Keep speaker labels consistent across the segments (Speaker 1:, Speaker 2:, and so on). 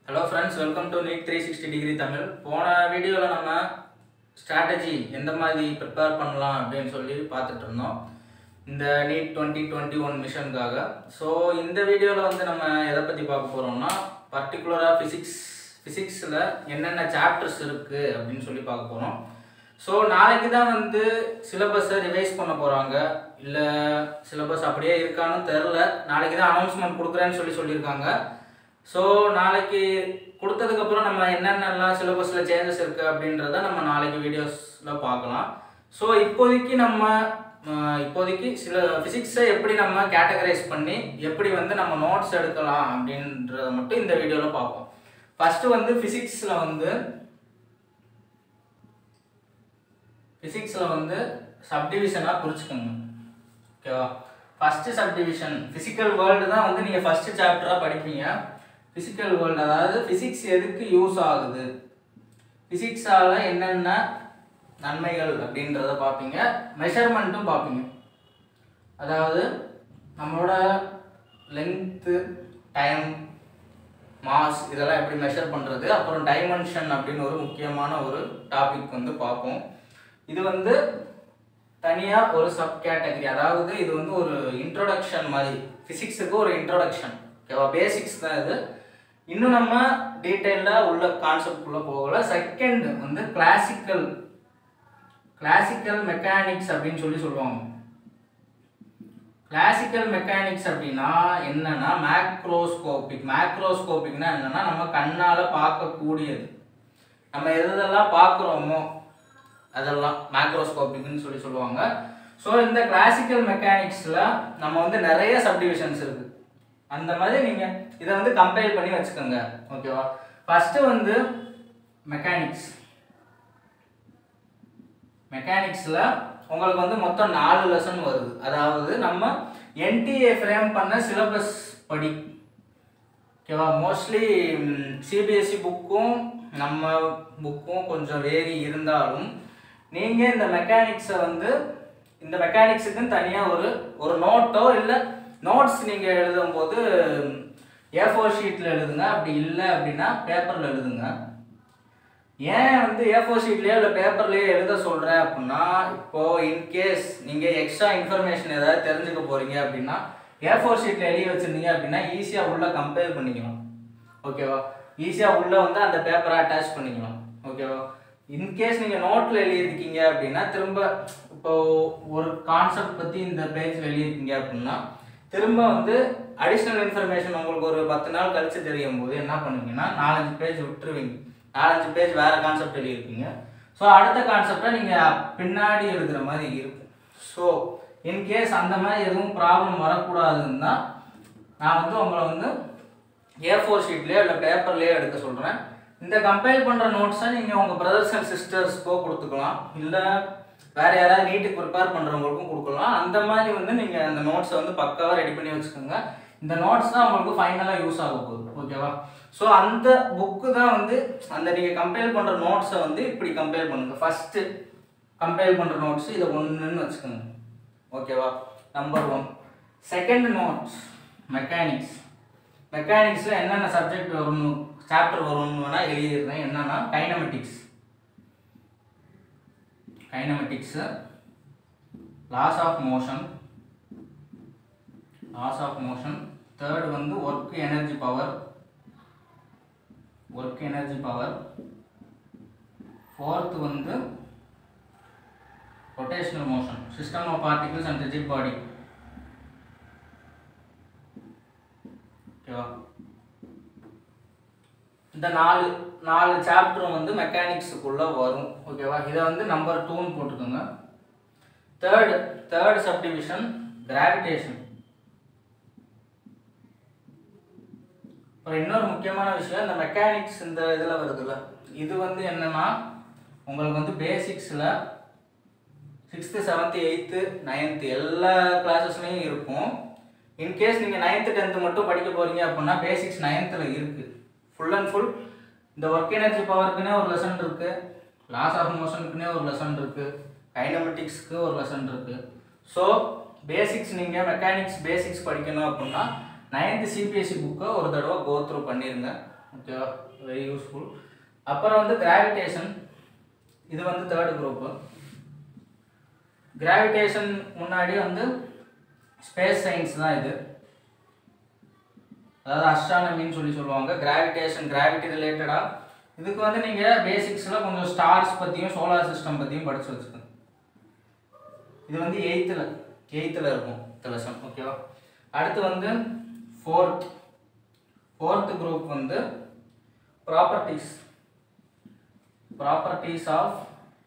Speaker 1: hello friends welcome to NEET three sixty degree Tamil போன வீடியோவில் நம்ம ஸ்ட்ராட்டஜி எந்த மாதிரி ப்ரிப்பேர் பண்ணலாம் அப்படின்னு சொல்லி பார்த்துட்டு இருந்தோம் இந்த நீட் டுவெண்ட்டி டுவெண்ட்டி ஒன் மிஷனுக்காக ஸோ இந்த வீடியோவில் வந்து நம்ம எதை பற்றி பார்க்க போகிறோம்னா பர்டிகுலராக ஃபிசிக்ஸ் ஃபிசிக்ஸில் என்னென்ன சாப்டர்ஸ் இருக்குது அப்படின்னு சொல்லி பார்க்க போகிறோம் ஸோ நாளைக்கு தான் வந்து சிலபஸை ரிவைஸ் பண்ண போகிறாங்க இல்லை சிலபஸ் அப்படியே இருக்கான்னு தெரில நாளைக்கு தான் அனௌன்ஸ்மெண்ட் கொடுக்குறேன்னு சொல்லி சொல்லியிருக்காங்க ஸோ நாளைக்கு கொடுத்ததுக்கப்புறம் நம்ம என்னென்னலாம் சிலபஸில் சேஞ்சஸ் இருக்குது அப்படின்றத நம்ம நாளைக்கு வீடியோஸில் பார்க்கலாம் ஸோ இப்போதைக்கு நம்ம அஹ், இப்போதைக்கு சில ஃபிசிக்ஸை எப்படி நம்ம கேட்டகரைஸ் பண்ணி எப்படி வந்து நம்ம நோட்ஸ் எடுக்கலாம் அப்படின்றத மட்டும் இந்த வீடியோவில் பார்ப்போம் ஃபஸ்ட்டு வந்து ஃபிசிக்ஸில் வந்து ஃபிசிக்ஸில் வந்து சப்டிவிஷனாக பிரிச்சுக்கோங்க ஓகேவா ஃபஸ்ட்டு சப்டிவிஷன் ஃபிசிக்கல் வேர்ல்டு தான் வந்து நீங்கள் ஃபஸ்ட்டு சாப்டராக படிப்பீங்க ஃபிசிக்கல் வேர்ல்டு அதாவது ஃபிசிக்ஸ் எதுக்கு யூஸ் ஆகுது ஃபிசிக்ஸால் என்னென்ன நன்மைகள் அப்படின்றத பார்ப்பீங்க மெஷர்மெண்ட்டும் பார்ப்பீங்க அதாவது நம்மளோட லென்த்து டைம் மாஸ் இதெல்லாம் எப்படி மெஷர் பண்ணுறது அப்புறம் டைமென்ஷன் அப்படின்னு ஒரு முக்கியமான ஒரு டாபிக் வந்து பார்ப்போம் இது வந்து தனியாக ஒரு சப் கேட்டகரி அதாவது இது வந்து ஒரு இன்ட்ரோடக்ஷன் மாதிரி ஃபிசிக்ஸுக்கு ஒரு இன்ட்ரோடக்ஷன் ஓகேவா பேசிக்ஸ் தான் இது இன்னும் நம்ம டீட்டெயிலாக உள்ள கான்செப்ட்குள்ளே போகல செகண்ட் வந்து கிளாசிக்கல் கிளாசிக்கல் மெக்கானிக்ஸ் அப்படின்னு சொல்லி சொல்லுவாங்க கிளாசிக்கல் மெக்கானிக்ஸ் அப்படின்னா என்னன்னா மேக்ரோஸ்கோபிக் மேக்ரோஸ்கோபிக்னா என்னன்னா நம்ம கண்ணால் பார்க்கக்கூடியது நம்ம எதெல்லாம் பார்க்குறோமோ அதெல்லாம் மேக்ரோஸ்கோபிக்னு சொல்லி சொல்லுவாங்க ஸோ இந்த கிளாசிக்கல் மெக்கானிக்ஸில் நம்ம வந்து நிறைய சப்டிவிஷன்ஸ் இருக்கு அந்த மாதிரி நீங்கள் இதை வந்து கம்பைல் பண்ணி வச்சுக்கோங்க ஓகேவா ஃபஸ்ட்டு வந்து மெக்கானிக்ஸ் மெக்கானிக்ஸில் உங்களுக்கு வந்து மொத்தம் நாலு லெசன் வருது அதாவது நம்ம என்டிஏ ஃப்ரேம் பண்ண சிலபஸ் படி ஓகேவா மோஸ்ட்லி சிபிஎஸ்சி புக்கும் நம்ம புக்கும் கொஞ்சம் வேரி இருந்தாலும் நீங்கள் இந்த மெக்கானிக்ஸை வந்து இந்த மெக்கானிக்ஸுக்குன்னு தனியாக ஒரு ஒரு நோட்டோ இல்லை நோட்ஸ் நீங்கள் எழுதும்போது ஏ ஃபோர் ஷீட்டில் எழுதுங்க அப்படி இல்லை அப்படின்னா பேப்பரில் எழுதுங்க ஏன் வந்து ஏ ஃபோர் ஷீட்லேயோ இல்லை பேப்பர்லேயோ எழுத சொல்கிறேன் அப்படின்னா இப்போது இன்கேஸ் நீங்கள் எக்ஸ்ட்ரா இன்ஃபர்மேஷன் ஏதாவது தெரிஞ்சுக்க போகிறீங்க அப்படின்னா ஏ ஃபோர் ஷீட்டில் எழுதி வச்சுருந்தீங்க அப்படின்னா ஈஸியாக உள்ளே கம்பேர் பண்ணிக்கலாம் ஓகேவா ஈஸியாக உள்ளே வந்து அந்த பேப்பரை அட்டாச் பண்ணிக்கலாம் ஓகேவா இன்கேஸ் நீங்கள் நோட்டில் எழுதியிருக்கீங்க அப்படின்னா திரும்ப இப்போ ஒரு கான்செப்ட் பற்றி இந்த பேஜில் எழுதியிருக்கீங்க அப்படின்னா திரும்ப வந்து அடிஷ்னல் இன்ஃபர்மேஷன் உங்களுக்கு ஒரு பத்து நாள் கழிச்சு தெரியும் போது என்ன பண்ணுவீங்கன்னா நாலஞ்சு பேஜ் விட்டுருவீங்க நாலஞ்சு பேஜ் வேற கான்செப்ட் எழுதியிருப்பீங்க ஸோ அடுத்த கான்செப்டை நீங்கள் பின்னாடி எழுதுகிற மாதிரி இருக்கும் ஸோ இன்கேஸ் அந்த மாதிரி எதுவும் ப்ராப்ளம் வரக்கூடாதுன்னு தான் நான் வந்து உங்களை வந்து ஏ ஃபோர் ஷீட்லேயோ இல்லை பேப்பர்லேயோ எடுக்க சொல்கிறேன் இந்த கம்பைல் பண்ணுற நோட்ஸை நீங்கள் உங்கள் பிரதர்ஸ் அண்ட் சிஸ்டர்ஸ்க்கோ கொடுத்துக்கலாம் இல்லை வேறு யாராவது நீட்டுக்கு ப்ரிப்பேர் பண்ணுறவங்களுக்கும் கொடுக்கலாம் அந்த மாதிரி வந்து நீங்கள் அந்த நோட்ஸை வந்து பக்காவாக ரெடி பண்ணி வச்சுக்கோங்க இந்த நோட்ஸ் தான் உங்களுக்கு ஃபைனலாக யூஸ் ஆக போகுது ஓகேவா ஸோ அந்த புக்கு தான் வந்து அந்த நீங்கள் கம்பைல் பண்ணுற நோட்ஸை வந்து இப்படி கம்பைல் பண்ணுங்கள் ஃபஸ்ட்டு கம்பைல் பண்ணுற நோட்ஸ் இதை ஒன்றுன்னு வச்சுக்கோங்க ஓகேவா number one second notes mechanics மெக்கானிக்ஸில் என்னென்ன சப்ஜெக்ட் வரும்னு சாப்டர் வரும்னு வேணால் எழுதிடுறேன் என்னன்னா kinematics kinematics laws of motion laws of motion third வந்து work energy power work energy power fourth வந்து rotational motion system of particles and rigid body ஓகேவா இந்த நாலு நாலு சாப்டரும் வந்து மெக்கானிக்ஸுக்குள்ளே வரும் ஓகேவா இதை வந்து நம்பர் டூன்னு போட்டுக்கோங்க தேர்ட் தேர்ட் சப்டிவிஷன் கிராவிடேஷன் அப்புறம் இன்னொரு முக்கியமான விஷயம் இந்த மெக்கானிக்ஸ் இந்த இதில் வருதுல்ல இது வந்து என்னன்னா உங்களுக்கு வந்து பேசிக்ஸில் சிக்ஸ்த்து செவன்த்து எயித்து நைன்த்து எல்லா கிளாஸஸ்லையும் இருக்கும் இன்கேஸ் நீங்கள் நைன்த்து டென்த்து மட்டும் படிக்க போகிறீங்க அப்படின்னா பேசிக்ஸ் நைன்த்தில் இருக்குது ஃபுல் அண்ட் ஃபுல் இந்த ஒர்க் எனர்ஜி பவருக்குனே ஒரு லெசன் இருக்குது லாஸ் ஆஃப் மோஷனுக்குனே ஒரு லெசன் இருக்குது கைனமெட்டிக்ஸ்க்கு ஒரு லெசன் இருக்குது ஸோ பேசிக்ஸ் நீங்கள் மெக்கானிக்ஸ் பேசிக்ஸ் படிக்கணும் அப்படின்னா நைன்த்து சிபிஎஸ்சி புக்கை ஒரு தடவை கோ த்ரூ பண்ணிடுங்க ஓகேவா வெரி யூஸ்ஃபுல் அப்புறம் வந்து கிராவிடேஷன் இது வந்து தேர்ட் குரூப்பு கிராவிடேஷன் முன்னாடி வந்து ஸ்பேஸ் சயின்ஸ் தான் இது அதாவது அஸ்ட்ரானமின்னு சொல்லி சொல்லுவாங்க கிராவிடேஷன் கிராவிட்டி ரிலேட்டடாக இதுக்கு வந்து நீங்கள் பேசிக்ஸில் கொஞ்சம் ஸ்டார்ஸ் பற்றியும் சோலார் சிஸ்டம் பற்றியும் படித்து வச்சுக்கோங்க இது வந்து எயித்தில் எயித்தில் இருக்கும் இந்த லெசன் ஓகேவா அடுத்து வந்து ஃபோர்த் ஃபோர்த் குரூப் வந்து properties properties of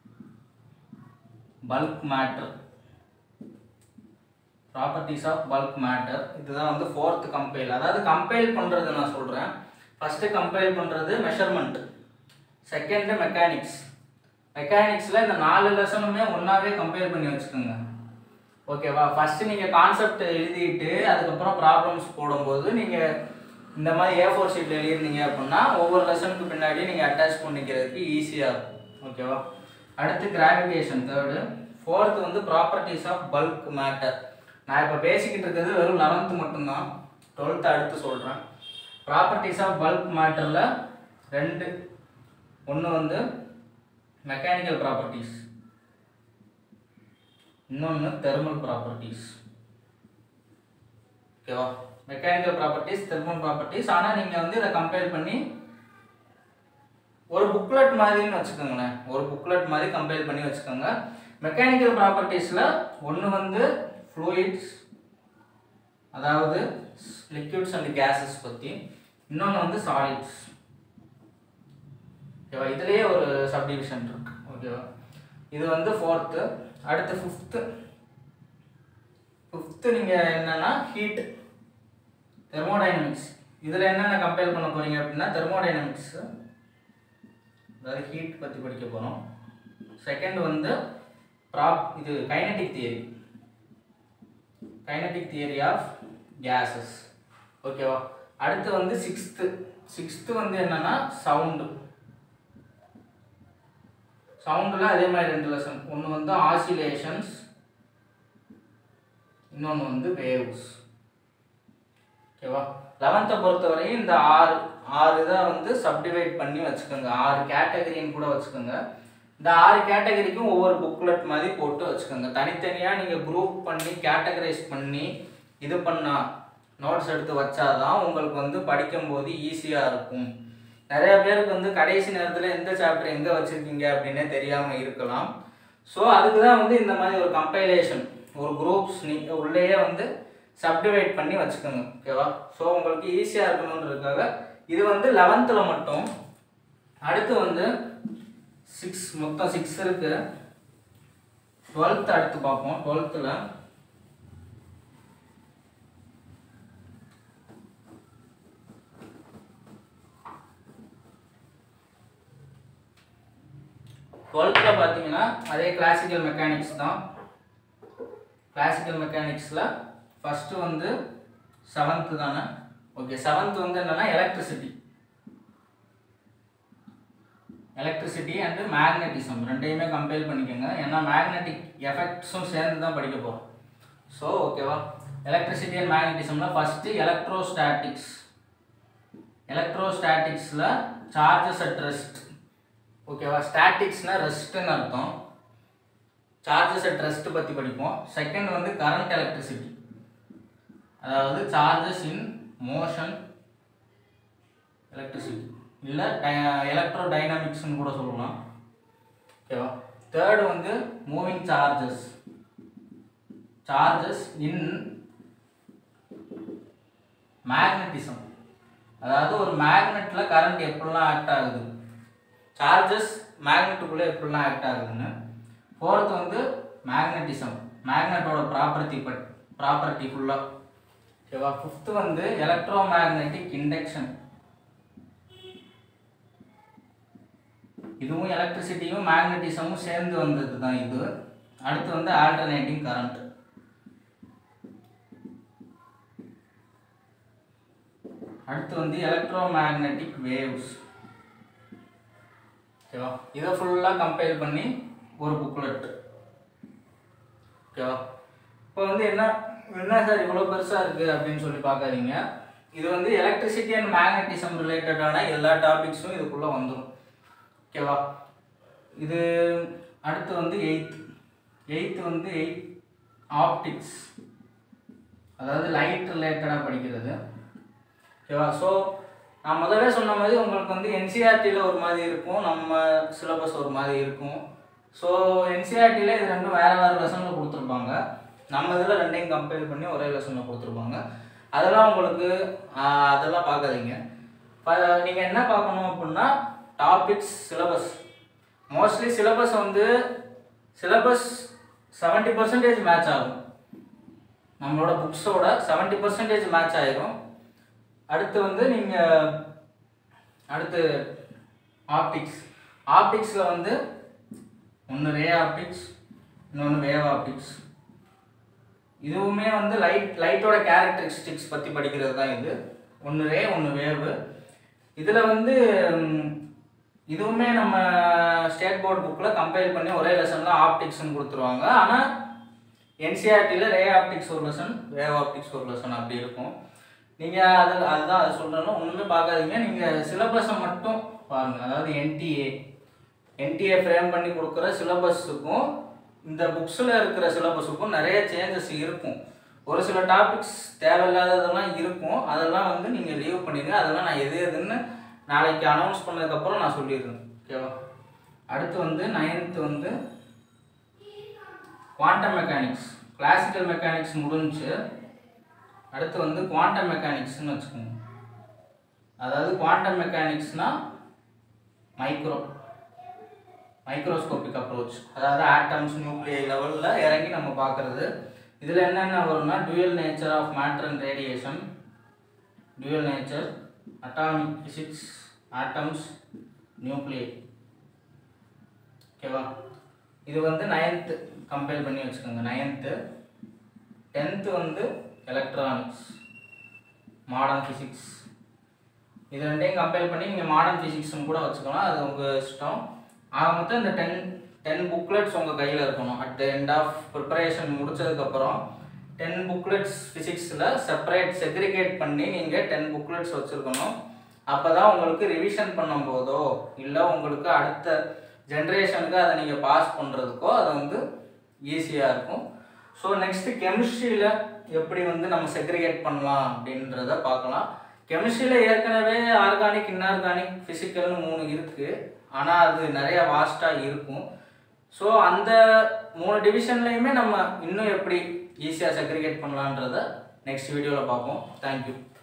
Speaker 1: bulk matter properties of bulk matter இதுதான் வந்து ஃபோர்த் கம்பைல் அதாவது கம்பைல் பண்ணுறது நான் சொல்கிறேன் ஃபஸ்ட்டு கம்பைல் பண்ணுறது மெஷர்மெண்ட் செகண்டு மெக்கானிக்ஸ் மெக்கானிக்ஸில் இந்த நாலு லெசனுமே ஒன்றாவே கம்பைல் பண்ணி வச்சுக்கோங்க ஓகேவா ஃபஸ்ட்டு நீங்கள் கான்செப்ட் எழுதிட்டு அதுக்கப்புறம் ப்ராப்ளம்ஸ் போடும்போது நீங்கள் இந்த மாதிரி ஏ ஃபோர் ஷீட்டில் எழுதிருந்தீங்க அப்படின்னா ஒவ்வொரு லெசனுக்கு பின்னாடி நீங்கள் அட்டாச் பண்ணிக்கிறதுக்கு ஈஸியாக இருக்கும் ஓகேவா அடுத்து கிராவிடேஷன் தேர்டு ஃபோர்த்து வந்து ப்ராப்பர்ட்டிஸ் ஆஃப் பல்க் மேட்டர் நான் இப்போ பேசிக்கிட்டு இருக்கிறது வெறும் லெவன்த்து மட்டும்தான் டுவெல்த்து அடுத்து சொல்கிறேன் ப்ராப்பர்ட்டிஸ் ஆஃப் பல்க் மேட்டரில் ரெண்டு ஒன்று வந்து மெக்கானிக்கல் ப்ராப்பர்ட்டிஸ் இன்னொன்று தெர்மல் ப்ராப்பர்ட்டிஸ் ஓகேவா மெக்கானிக்கல் ப்ராப்பர்ட்டிஸ் தெர்மல் ப்ராப்பர்ட்டிஸ் ஆனால் நீங்கள் வந்து இதை கம்பேர் பண்ணி ஒரு புக்லெட் மாதிரின்னு வச்சுக்கோங்களேன் ஒரு புக்லெட் மாதிரி கம்பேர் பண்ணி வச்சுக்கோங்க மெக்கானிக்கல் ப்ராப்பர்ட்டிஸில் ஒன்று வந்து ஃப்ளூயிட்ஸ் அதாவது லிக்விட்ஸ் அண்ட் கேஸஸ் பற்றி இன்னொன்று வந்து சாலிட்ஸ் ஓகேவா இதுலேயே ஒரு சப்டிவிஷன் இருக்கு ஓகேவா இது வந்து ஃபோர்த்து அடுத்து ஃபிஃப்த்து ஃபிஃப்த்து நீங்கள் என்னன்னா ஹீட் தெர்மோடைனமிக்ஸ் இதில் என்னென்ன கம்பேர் பண்ண போகிறீங்க அப்படின்னா தெர்மோடைனமிக்ஸ் அதாவது ஹீட் பற்றி படிக்க போகிறோம் செகண்ட் வந்து ப்ராப் இது kinetic theory kinetic theory of gases ஓகேவா அடுத்து வந்து சிக்ஸ்த்து சிக்ஸ்த்து வந்து என்னன்னா சவுண்டு சவுண்டில் அதே மாதிரி ரெண்டு லெசன் ஒன்று வந்து ஆசிலேஷன்ஸ் இன்னொன்று வந்து வேவ்ஸ் ஓகேவா லெவன்த்தை பொறுத்தவரையும் இந்த ஆறு ஆறு இதை வந்து சப்டிவைட் பண்ணி வச்சுக்கோங்க ஆறு கேட்டகரின்னு கூட வச்சுக்கோங்க இந்த ஆறு கேட்டகரிக்கும் ஒவ்வொரு புக்லெட் மாதிரி போட்டு வச்சுக்கோங்க தனித்தனியாக நீங்கள் குரூப் பண்ணி கேட்டகரைஸ் பண்ணி இது பண்ணால் நோட்ஸ் எடுத்து வச்சாதான் உங்களுக்கு வந்து படிக்கும்போது ஈஸியாக இருக்கும் நிறைய பேருக்கு வந்து கடைசி நேரத்தில் எந்த சாப்டர் எங்கே வச்சுருக்கீங்க அப்படின்னே தெரியாமல் இருக்கலாம் ஸோ அதுக்கு தான் வந்து இந்த மாதிரி ஒரு கம்பைலேஷன் ஒரு குரூப்ஸ் நீங்கள் உள்ளேயே வந்து சப்டிவைட் பண்ணி வச்சுக்கோங்க ஓகேவா ஸோ உங்களுக்கு ஈஸியாக இருக்கணுன்றதுக்காக இது வந்து லெவன்த்தில் மட்டும் அடுத்து வந்து சிக்ஸ் மொத்தம் சிக்ஸ் இருக்கு டுவெல்த் அடுத்து பார்ப்போம் டுவெல்த்தில் டுவெல்த்தில் பார்த்தீங்கன்னா அதே கிளாசிக்கல் மெக்கானிக்ஸ் தான் கிளாசிக்கல் மெக்கானிக்ஸில் ஃபஸ்ட்டு வந்து செவன்த்து தானே ஓகே செவன்த் வந்து என்னென்னா எலக்ட்ரிசிட்டி எலக்ட்ரிசிட்டி அண்டு மேக்னட்டிசம் ரெண்டையுமே கம்பேர் பண்ணிக்கோங்க ஏன்னா மேக்னெட்டிக் எஃபெக்ட்ஸும் சேர்ந்து தான் படிக்க போகிறோம் ஸோ ஓகேவா எலக்ட்ரிசிட்டி அண்ட் மேக்னட்டிசமில் ஃபஸ்ட்டு எலக்ட்ரோஸ்டாட்டிக்ஸ் எலக்ட்ரோஸ்டாட்டிக்ஸில் சார்ஜஸ் அட் ரெஸ்ட் ஓகேவா ஸ்டாட்டிக்ஸ்னால் ரெஸ்ட்டுன்னு அர்த்தம் சார்ஜஸ் அட் ரெஸ்ட் பற்றி படிப்போம் செகண்ட் வந்து கரண்ட் எலக்ட்ரிசிட்டி அதாவது சார்ஜஸ் இன் மோஷன் எலக்ட்ரிசிட்டி இல்லை எலக்ட்ரோ டைனாமிக்ஸ்னு கூட சொல்லலாம் ஓகேவா தேர்டு வந்து moving charges charges in magnetism அதாவது ஒரு மேக்னெட்ல கரண்ட் எப்படிலாம் ஆக்ட் ஆகுது சார்ஜஸ் மேக்னெட்டுக்குள்ளே எப்படிலாம் ஆக்ட் ஆகுதுன்னு ஃபோர்த் வந்து மேக்னட்டிசம் மேக்னெட்டோட ப்ராப்பர்ட்டி பட் ப்ராப்பர்ட்டி ஃபுல்லாக ஓகேவா ஃபிஃப்த்து வந்து எலக்ட்ரோ மேக்னெட்டிக் இண்டக்ஷன் இதுவும் எலக்ட்ரிசிட்டியும் மேக்னட்டிசமும் சேர்ந்து வந்தது தான் இது அடுத்து வந்து ஆல்டர்னேட்டிங் கரண்ட் அடுத்து வந்து எலக்ட்ரோ மேக்னெட்டிக் வேவ்ஸ் ஓகேவா இதை ஃபுல்லாக கம்பேர் பண்ணி ஒரு புக்லெட் ஓகேவா இப்போ வந்து என்ன என்ன சார் இவ்வளோ பெருசாக இருக்குது அப்படின்னு சொல்லி பார்க்காதீங்க இது வந்து எலக்ட்ரிசிட்டி அண்ட் மேக்னட்டிசம் ரிலேட்டடான எல்லா டாபிக்ஸும் இதுக்குள்ளே வந்துடும் ஓகேவா இது அடுத்து வந்து எயித் எயித்து வந்து எயிட் ஆப்டிக்ஸ் அதாவது லைட் ரிலேட்டடாக படிக்கிறது ஓகேவா ஸோ நான் முதல்ல சொன்ன மாதிரி உங்களுக்கு வந்து என்சிஆர்டியில் ஒரு மாதிரி இருக்கும் நம்ம சிலபஸ் ஒரு மாதிரி இருக்கும் ஸோ என்சிஆர்டியில் இது ரெண்டும் வேறு வேறு லெசனில் கொடுத்துருப்பாங்க நம்ம இதில் ரெண்டையும் கம்பேர் பண்ணி ஒரே லெசனில் கொடுத்துருப்பாங்க அதெல்லாம் உங்களுக்கு ஆஹ், அதெல்லாம் பார்க்காதீங்க நீங்கள் என்ன பார்க்கணும் அப்படின்னா டாபிக்ஸ் சிலபஸ் மோஸ்ட்லி சிலபஸ் வந்து சிலபஸ் செவன்ட்டி பர்சன்டேஜ் மேட்ச் ஆகும் நம்மளோட புக்ஸோட செவன்ட்டி பர்சன்டேஜ் மேட்ச் ஆயிரும் அடுத்து வந்து நீங்கள் அடுத்து ஆப்டிக்ஸ் ஆப்டிக்ஸில் வந்து ஒன்று ரே ஆப்டிக்ஸ் இன்னொன்று வேவ் ஆப்டிக்ஸ் இதுவுமே வந்து லைட் லைட்டோட கேரக்டரிஸ்டிக்ஸ் பற்றி படிக்கிறது தான் இது ஒன்று ரே ஒன்று வேவு இதில் வந்து ம், இதுவுமே நம்ம ஸ்டேட் போர்டு புக்கில் கம்பைல் பண்ணி ஒரே லெசனில் ஆப்டிக்ஸ்னு கொடுத்துருவாங்க ஆனால் என்சிஆர்டியில் ரே ஆப்டிக்ஸ் ஒரு லெசன் வேவ் ஆப்டிக்ஸ் ஒரு லெசன் அப்படி இருக்கும் நீங்கள் அது அதுதான் அது சொல்கிறேன்னா ஒன்றுமே பார்க்காதீங்க நீங்கள் சிலபஸை மட்டும் பாருங்கள் அதாவது என்டிஏ என்டிஏ ஃப்ரேம் பண்ணி கொடுக்குற சிலபஸுக்கும் இந்த புக்ஸில் இருக்கிற சிலபஸுக்கும் நிறைய சேஞ்சஸ் இருக்கும் ஒரு சில டாபிக்ஸ் தேவையில்லாததெல்லாம் இருக்கும் அதெல்லாம் வந்து நீங்கள் லீவ் பண்ணிடுங்க அதெல்லாம் நான் எது எதுன்னு நாளைக்கு அனௌன்ஸ் பண்ணதுக்கப்புறம் நான் சொல்லிடுறேன் ஓகேவா அடுத்து வந்து நைன்த்து வந்து குவாண்டம் மெக்கானிக்ஸ் கிளாசிக்கல் மெக்கானிக்ஸ் முடிஞ்சு அடுத்து வந்து குவாண்டம் மெக்கானிக்ஸ்னு வச்சுக்கோங்க அதாவது குவாண்டம் மெக்கானிக்ஸ்னால் மைக்ரோ மைக்ரோஸ்கோபிக் அப்ரோச் அதாவது ஆட்டம்ஸ் நியூக்ளியை லெவலில் இறங்கி நம்ம பார்க்குறது இதில் என்னென்ன வரும்னா dual nature of matter and radiation dual nature atomic physics atoms நியூக்ளியை ஓகேவா இது வந்து நைன்த்து கம்பேர் பண்ணி வச்சுக்கோங்க நைன்த்து டென்த்து வந்து எலக்ட்ரானிக்ஸ் மாடர்ன் ஃபிசிக்ஸ் இது ரெண்டையும் கம்பேர் பண்ணி நீங்கள் மாடர்ன் ஃபிசிக்ஸ்னு கூட வச்சுக்கலாம் அது உங்கள் இஷ்டம் ஆக மொத்தம் இந்த டென் டென் புக்லெட்ஸ் உங்கள் கையில் இருக்கணும் at the end of preparation முடிச்சதுக்கப்புறம் டென் புக்லெட்ஸ் ஃபிசிக்ஸில் செப்பரேட் செக்ரிகேட் பண்ணி நீங்கள் டென் புக்லெட்ஸ் வச்சுருக்கணும் அப்போ தான் உங்களுக்கு ரிவிஷன் பண்ணும்போதோ இல்லை உங்களுக்கு அடுத்த ஜென்ரேஷனுக்கு அதை நீங்கள் பாஸ் பண்ணுறதுக்கோ அது வந்து ஈஸியாக இருக்கும் ஸோ நெக்ஸ்ட்டு கெமிஸ்ட்ரியில் எப்படி வந்து நம்ம செக்ரிகேட் பண்ணலாம் அப்படின்றத பார்க்கலாம் கெமிஸ்ட்ரியில் ஏற்கனவே ஆர்கானிக் இன்ஆர்கானிக் ஃபிசிக்கல்னு மூணு இருக்குது ஆனால் அது நிறைய வாஸ்ட்டாக இருக்கும் ஸோ அந்த மூணு டிவிஷன்லையுமே நம்ம இன்னும் எப்படி ஈஸியாக செக்ரிகேட் பண்ணலான்றத நெக்ஸ்ட் வீடியோவில் பார்ப்போம் தேங்க்யூ